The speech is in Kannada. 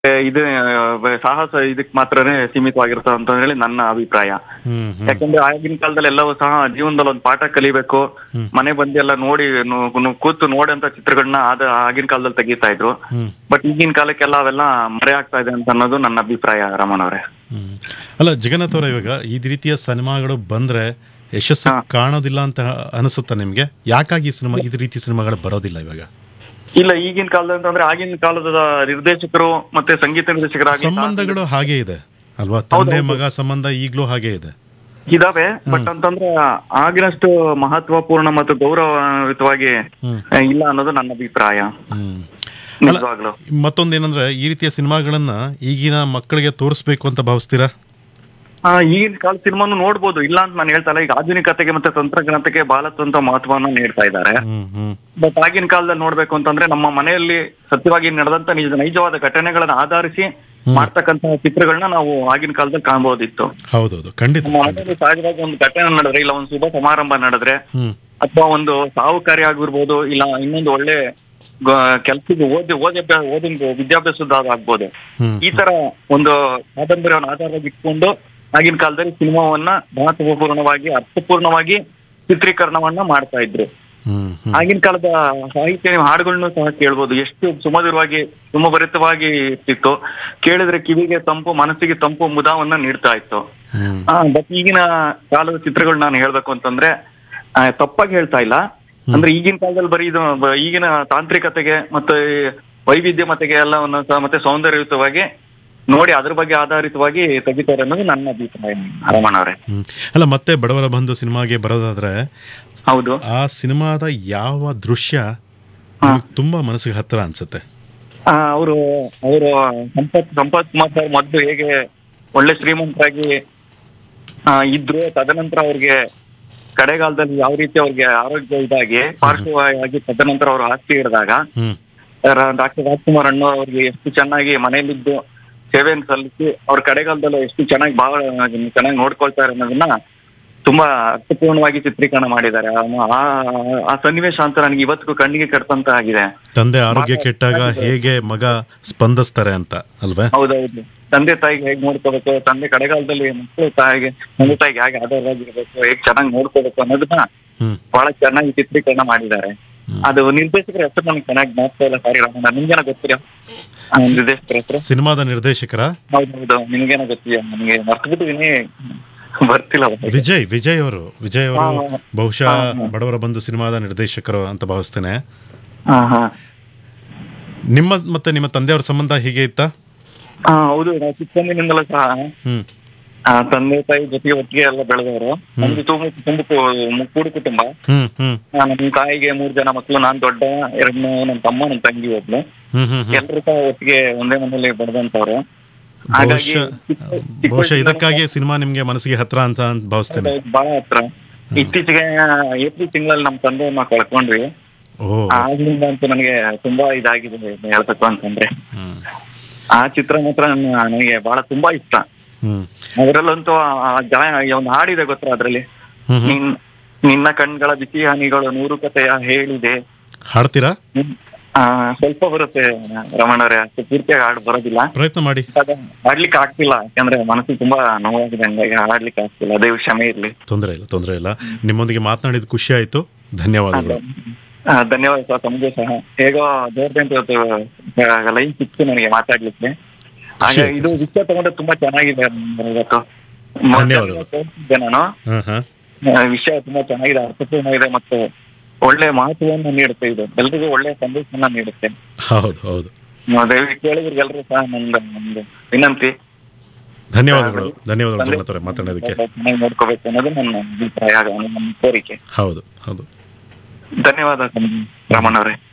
ಇದು ಆ, ಸಾಹಸ ಇದಕ್ ಮಾತ್ರನೇ ಸೀಮಿತವಾಗಿರ್ತದೆ ಅಂತ ಹೇಳಿ ನನ್ನ ಅಭಿಪ್ರಾಯ ಹ್ಮ್ ಹ್ಮ್ ಯಾಕಂದ್ರೆ ಆಗಿನ ಕಾಲದಲ್ಲಿ ಎಲ್ಲವೂ ಸಹ ಜೀವನದಲ್ಲಿ ಒಂದು ಪಾಠ ಕಲಿಬೇಕು ಮನೆ ಬಂದು ಎಲ್ಲ ನೋಡಿ ನು- ನು- ಕೂತು ನೋಡಂತ ಚಿತ್ರಗಳನ್ನ ಅದ ಆಗಿನ ಕಾಲದಲ್ಲಿ ತೆಗಿತಾ ಇದ್ರು ಹ್ಮ್ ಬಟ್ ಈಗಿನ ಕಾಲಕ್ಕೆಲ್ಲ ಅವೆಲ್ಲ ಮರೆ ಆಗ್ತಾ ಇದೆ ಅಂತ ಅನ್ನೋದು ನನ್ನ ಅಭಿಪ್ರಾಯ ರಮಣ್ ಅವರೇ ಹ್ಮ್. ಅಲ್ಲ ಜಗನ್ನಾಥ್ ಅವರ ಇವಾಗ ಈ ರೀತಿಯ ಸಿನಿಮಾಗಳು ಬಂದ್ರೆ ಯಶಸ್ಸು ಕಾಣೋದಿಲ್ಲ ಅಂತ ಅನಿಸುತ್ತಾ ನಿಮ್ಗೆ ಯಾಕಾಗಿ ಈ ಸಿನಿಮಾ ಈ ರೀತಿ ಸಿನಿಮಾಗಳು ಬರೋದಿಲ್ಲ ಇವಾಗ ಇಲ್ಲ ಈಗಿನ ಕಾಲದ ಅಂತಂದ್ರೆ ಆಗಿನ ಕಾಲದ ನಿರ್ದೇಶಕರು ಮತ್ತೆ ಸಂಗೀತ ನಿರ್ದೇಶಕರಾಗಿ ಸಂಬಂಧಗಳು ಹಾಗೆ ಇದೆ ಅಲ್ವಾ ತಂದೆ ಮಗ ಸಂಬಂಧ ಈಗ್ಲೂ ಹಾಗೆ ಇದೆ ಇದಾವೆ ಬಟ್ ಅಂತಂದ್ರೆ ಆಗಿನಷ್ಟು ಮಹತ್ವಪೂರ್ಣ ಮತ್ತು ಗೌರವಯುತವಾಗಿ ಹ್ಮ್. ಆ, ಇಲ್ಲ ಅನ್ನೋದು ನನ್ನ ಅಭಿಪ್ರಾಯ ಹ್ಮ್ ನಿಜವಾಗ್ಲು ಮತ್ತೊಂದೇನಂದ್ರೆ ಈ ರೀತಿಯ ಸಿನಿಮಾಗಳನ್ನ ಈಗಿನ ಮಕ್ಕಳಿಗೆ ತೋರಿಸ್ಬೇಕು ಅಂತ ಭಾವಿಸ್ತೀರಾ ಆ, ಈಗಿನ ಕಾಲ ಸಿನಿಮಾನು ನೋಡ್ಬೋದು ಇಲ್ಲ ಅಂತ ನಾನು ಹೇಳ್ತಾ ಇಲ್ಲ ಈಗ ಆಧುನಿಕತೆಗೆ ಮತ್ತೆ ತಂತ್ರಜ್ಞಾನತೆಗೆ ಬಹಳತ್ತಂತ ಮಹತ್ವವನ್ನು ನೀಡ್ತಾ ಇದ್ದಾರೆ ಹ್ಮ್ ಹ್ಮ್ ಬಟ್ ಆಗಿನ ಕಾಲದಲ್ಲಿ ನೋಡ್ಬೇಕು ಅಂತಂದ್ರೆ ನಮ್ಮ ಮನೆಯಲ್ಲಿ ಸತ್ಯವಾಗಿ ನಡೆದಂತ ನಿಜ ನೈಜವಾದ ಘಟನೆಗಳನ್ನ ಆಧರಿಸಿ ಮಾಡ್ತಕ್ಕಂತ ಚಿತ್ರಗಳನ್ನ ನಾವು ಆಗಿನ ಕಾಲದಲ್ಲಿ ಕಾಣಬಹುದಿತ್ತು ಹೌದೌದು ಖಂಡಿತ ನಮ್ಮ ಮನೆಯಲ್ಲಿ ಸಹಜವಾಗಿ ಒಂದು ಘಟನೆ ನಡೆದ್ರೆ ಇಲ್ಲ ಒಂದು ಶುಭ ಸಮಾರಂಭ ನಡೆದ್ರೆ ಹ್ಮ್ ಅಥವಾ ಒಂದು ಸಾವು ಕಾರ್ಯ ಆಗಿರ್ಬೋದು ಇಲ್ಲ ಇನ್ನೊಂದು ಒಳ್ಳೆ ಕೆಲಸದ ಓದಿ ಓದಿ ಓದಿನ ವಿದ್ಯಾಭ್ಯಾಸದ ಆಗ್ಬೋದು ಹ್ಮ್ ಈ ತರ ಒಂದು ಕಾದಂಬರಿಯನ್ನು ಆಧಾರವಾಗಿ ಇಟ್ಕೊಂಡು ಆಗಿನ ಕಾಲದಲ್ಲಿ ಸಿನಿಮಾವನ್ನ ಮಹತ್ವಪೂರ್ಣವಾಗಿ ಅರ್ಥಪೂರ್ಣವಾಗಿ ಚಿತ್ರೀಕರಣವನ್ನ ಮಾಡ್ತಾ ಇದ್ರು ಹ್ಮ್ ಹ್ಮ್ ಆಗಿನ ಕಾಲದ ಸಾಹಿತ್ಯ ನೀವು ಹಾಡುಗಳನ್ನು ಸಹ ಕೇಳ್ಬೋದು ಎಷ್ಟು ಸುಮಧುರವಾಗಿ ಸುಮಭರಿತವಾಗಿ ಇರ್ತಿತ್ತು ಕೇಳಿದ್ರೆ ಕಿವಿಗೆ ತಂಪು ಮನಸ್ಸಿಗೆ ತಂಪು ಮುದವನ್ನ ನೀಡ್ತಾ ಇತ್ತು ಹ್ಮ್ ಬಟ್ ಈಗಿನ ಕಾಲದ ಚಿತ್ರಗಳು ನಾನು ಹೇಳ್ಬೇಕು ಅಂತಂದ್ರೆ ಆ, ತಪ್ಪಾಗಿ ಹೇಳ್ತಾ ಇಲ್ಲ ಅಂದ್ರೆ ಈಗಿನ ಕಾಲದಲ್ಲಿ ಬರೀ ಇದು ಬ- ಈಗಿನ ತಾಂತ್ರಿಕತೆಗೆ ಮತ್ತೆ ವೈವಿಧ್ಯಮತೆಗೆ ಎಲ್ಲವನ್ನು ಸಹ ಮತ್ತೆ ಸೌಂದರ್ಯಯುತವಾಗಿ ನೋಡಿ ಅದ್ರ ಬಗ್ಗೆ ಆಧಾರಿತವಾಗಿ ತೆಗಿತಾರೆ ಅನ್ನೋದು ನನ್ನ ಅಭಿಪ್ರಾಯ ರಮಣ ಅವರೇ ಹ್ಮ್. ಅಲ್ಲ ಮತ್ತೆ ಬಡವರ ಬಂಧು ಸಿನಿಮಾಗೆ ಬರೋದಾದ್ರೆ ಹೌದು ಆ ಸಿನಿಮಾದ ಯಾವ ದೃಶ್ಯ ನಿಮ್ಗ್ ತುಂಬಾ ಮನಸ್ಸಿಗೆ ಹತ್ತಿರ ಅನ್ಸುತ್ತೆ ಅವರು ಅವರು ಸಂಪತ್ ಸಂಪತ್ ಕುಮಾರ್ ಸರ್ ಮೊದಲು ಹೇಗೆ ಒಳ್ಳೆ ಶ್ರೀಮಂತರಾಗಿ ಆ, ಇದ್ರು ತದನಂತರ ಅವ್ರಿಗೆ ಕಡೆಗಾಲದಲ್ಲಿ ಯಾವ ರೀತಿ ಅವ್ರಿಗೆ ಆರೋಗ್ಯ ಇದಾಗಿ ಪಾರ್ಶ್ವವಾಗಿ ತದನಂತರ ಅವ್ರು ಆಸ್ತಿ ಹಿಡಿದಾಗ ಹ್ಮ್ ಡಾಕ್ಟರ್ ರಾಜ್ಕುಮಾರ್ ಅಣ್ಣ ಅವ್ರಿಗೆ ಎಷ್ಟು ಚೆನ್ನಾಗಿ ಮನೆಯಲ್ಲಿದ್ದು ಸೇವೆಯನ್ನು ಸಲ್ಲಿಸಿ ಅವ್ರ ಕಡೆಗಾಲದಲ್ಲೂ ಎಷ್ಟು ಚೆನ್ನಾಗಿ ಬಹಳ ಚೆನ್ನಾಗಿ ನೋಡ್ಕೊಳ್ತಾರೆ ಅನ್ನೋದನ್ನ ತುಂಬಾ ಅರ್ಥಪೂರ್ಣವಾಗಿ ಚಿತ್ರೀಕರಣ ಮಾಡಿದ್ದಾರೆ ಆ- ಆ- ಆ ಸನ್ನಿವೇಶ ಅಂತ ನನಗೆ ಇವತ್ತಿಗೂ ಕಣ್ಣಿಗೆ ಕಟ್ತಂತ ಆಗಿದೆ ತಂದೆ ಆರೋಗ್ಯ ಕೆಟ್ಟಾಗ ಹೇಗೆ ಮಗ ಸ್ಪಂದಿಸ್ತಾರೆ ಅಂತ ಅಲ್ವೇ ಹೌದೌದು ತಂದೆ ತಾಯಿಗೆ ಹೇಗ್ ನೋಡ್ಕೋಬೇಕು ತಂದೆ ಕಡೆಗಾಲದಲ್ಲಿ ಮಕ್ಕಳು ತಾಯಿಗೆ ತಂದೆ ತಾಯಿಗೆ ಹೇಗೆ ಆಧಾರವಾಗಿರ್ಬೇಕು ಹೇಗ್ ಚೆನ್ನಾಗಿ ನೋಡ್ಕೋಬೇಕು ಅನ್ನೋದನ್ನ ಹ್ಮ್ ಬಹಳ ಚೆನ್ನಾಗಿ ಚಿತ್ರೀಕರಣ ಮಾಡಿದ್ದಾರೆ ಅದು ನಿರ್ದೇಶಕರ ಹೆಸರು ನನಗೆ ಚೆನ್ನಾಗಿ ಜ್ಞಾಪಕ ಇಲ್ಲ ಸಾರಿ ರಾಮಣ್ಣ ನಿಮ್ಗೇನ ಗೊತ್ತಿರ ನಿರ್ದೇಶಕರ ಹೆಸರು ಸಿನಿಮಾದ ನಿರ್ದೇಶಕರ ಹೌದೌದು ನಿಮ್ಗೇನ ಗೊತ್ತಿದೆಯಾ ನನಗೆ ಮರ್ತ್ಬಿಟ್ಟಿದೀನಿ ಬರ್ತಿಲ್ಲ ಅವ್ರ ಹೆಸರು. ವಿಜಯ್ ವಿಜಯ್ ಅವರು ವಿಜಯ್ ಅವರು ಹಾ, ಹಾ. ಬಹುಶಃ ಹಾ, ಹಾ. ಬಡವರ ಬಂಧು ಸಿನಿಮಾದ ನಿರ್ದೇಶಕರು ಅಂತ ಭಾವಿಸ್ತೇನೆ ಹಾ ಹಾ ನಿಮ್ಮ ಮತ್ತೆ ನಿಮ್ಮ ತಂದೆಯವರ ಸಂಬಂಧ ಹೀಗೆ ಇತ್ತಾ ಹಾ ಹೌದು ನಾವು ಚಿಕ್ಕಂದಿನಿಂದಲೂ ಸಹ ಹ್ಮ್ ಆ, ತಂದೆ ತಾಯಿ ಜೊತೆಗೆ ಒಟ್ಟಿಗೆ ಎಲ್ಲ ಬೆಳೆದವರು ನಮ್ದು ತುಂಬ ತುಂಬ ಕು- ಕೂಡು ಕುಟುಂಬ ಹ್ಮ್ ಹ್ಮ್ ಆ, ನಮ್ಮ ತಾಯಿಗೆ ಮೂರ್ ಜನ ಮಕ್ಕಳು ನಾನ್ ದೊಡ್ಡ ಎರಡನೇ ನನ್ನ ತಮ್ಮ ನನ್ನ ತಂಗಿ ಒಬ್ಳು ಹ್ಮ್ ಹ್ಮ್ ಹ್ಮ್ ಎಲ್ರು ಸಹ ಒಟ್ಟಿಗೆ ಒಂದೇ ಮನೆಯಲ್ಲಿ ಬೆಳೆದಂತವ್ರು ಹಾಗಾಗಿ ಬಹುಶಃ ಚಿಕ್ಕ- ಚಿಕ್ಕ ಬಹುಶಃ ವಯಸ್ಸಿನಿಂದ ಇದಕ್ಕಾಗಿ ಸಿನಿಮಾ ನಿಮ್ಗೆ ಮನಸ್ಸಿಗೆ ಹತ್ರ ಅಂತ ಅಂತ ಭಾವಿಸ್ತೇನೆ ಬಹಳ ಹತ್ರ ಇತ್ತೀಚೆಗೆ ಏಪ್ರಿಲ್ ತಿಂಗಳಲ್ಲಿ ನಮ್ಮ ತಂದೆಯನ್ನ ಕಳ್ಕೊಂಡ್ವಿ ಓ ಆಗ್ಲಿಂದ ಅಂತೂ ನನಗೆ ತುಂಬಾ ಇದಾಗಿದೆ ಇದ್ನ ಹೇಳ್ಬೇಕು ಅಂತಂದ್ರೆ ಹ್ಮ್ ಆ ಚಿತ್ರ ಮಾತ್ರ ನನ್ನ- ನನಗೆ ಬಹಳ ತುಂಬಾ ಇಷ್ಟ ಹ್ಮ್ ಅದರಲ್ಲಂತೂ ಆ ಜನ ಒಂದು ಹಾಡಿದೆ ಗೊತ್ತಾ ಅದ್ರಲ್ಲಿ ಹ್ಮ್ ಹ್ಮ್ ನಿನ್ ನಿನ್ನ ಕಣ್ಗಳ ಬಿಸಿ ಹನಿಗಳು ನೂರು ಕಥೆಯ ಹೇಳಿದೆ ಹಾಡ್ತೀರಾ ಹ್ಮ್. ಆ, ಸ್ವಲ್ಪ ಬರುತ್ತೆ ರಮಣವ್ರೆ ಅಷ್ಟು ಪೂರ್ತಿಯಾಗಿ ಹಾಡು ಬರೋದಿಲ್ಲ ಪ್ರಯತ್ನ ಮಾಡಿ ಅದ ಹಾಡ್ಲಿಕ್ಕೆ ಆಗ್ತಿಲ್ಲ ಯಾಕಂದ್ರೆ ಮನಸ್ಸಿಗೆ ತುಂಬಾ ನೋವಾಗಿದೆ ಹಂಗಾಗಿ ಹಾಡ್ಲಿಕ್ಕೆ ಆಗ್ತಿಲ್ಲ ಅದೇ ಕ್ಷಮೆ ಇರ್ಲಿ ತೊಂದರೆ ಇಲ್ಲ ತೊಂದರೆ ಇಲ್ಲ ನಿಮ್ಮೊಂದಿಗೆ ಮಾತನಾಡಿದ ಖುಷಿ ಆಯ್ತು ಧನ್ಯವಾದಗಳು ಆ, ಧನ್ಯವಾದ ಸರ್ ತಮಗೂ ಸಹ ಹೇಗೋ ದೇವ್ರದಂತ ಇವತ್ತು ಲೈನ್ ಸಿಕ್ತು ನನಗೆ ಮಾತಾಡ್ಲಿಕ್ಕೆ ಹಾಗೆ ಇದು ವಿಷಯ ತಗೊಂಡ್ರೆ ತುಂಬಾ ಚೆನ್ನಾಗಿದೆ ಇವತ್ತು ಧನ್ಯವಾದಗಳು. ತೋರಿಸಿದ್ದೆ ನಾನು ಹಾ ಹಾ ಆ, ವಿಷಯ ತುಂಬಾ ಚೆನ್ನಾಗಿದೆ ಅರ್ಥಪೂರ್ಣ ಇದೆ ಮತ್ತು ಒಳ್ಳೆ ಮಹತ್ವವನ್ನು ನೀಡುತ್ತೆ ಇದು ಎಲ್ರಿಗೂ ಒಳ್ಳೆ ಸಂದೇಶವನ್ನ ನೀಡುತ್ತೆ ಹೌದು ಹೌದು ನಾವು ದಯವಿಟ್ಟು ಕೇಳಿದ್ರಿಗೆಲ್ಲರೂ ಸಹ ನಂದು ಒಂದು ವಿನಂತಿ ಧನ್ಯವಾದಗಳು ಧನ್ಯವಾದಗಳು ಜಗನ್ನಾಥ್ ಅವರೇ ಮಾತನಾಡೋದಕ್ಕೆ ಚೆನ್ನಾಗಿ ನೋಡ್ಕೋಬೇಕು ಅನ್ನೋದು ನನ್ನ ಅಭಿಪ್ರಾಯ ನನ್ನ ಕೋರಿಕೆ ಹೌದು ಹೌದು ಧನ್ಯವಾದ ರಮಣವ್ರೆ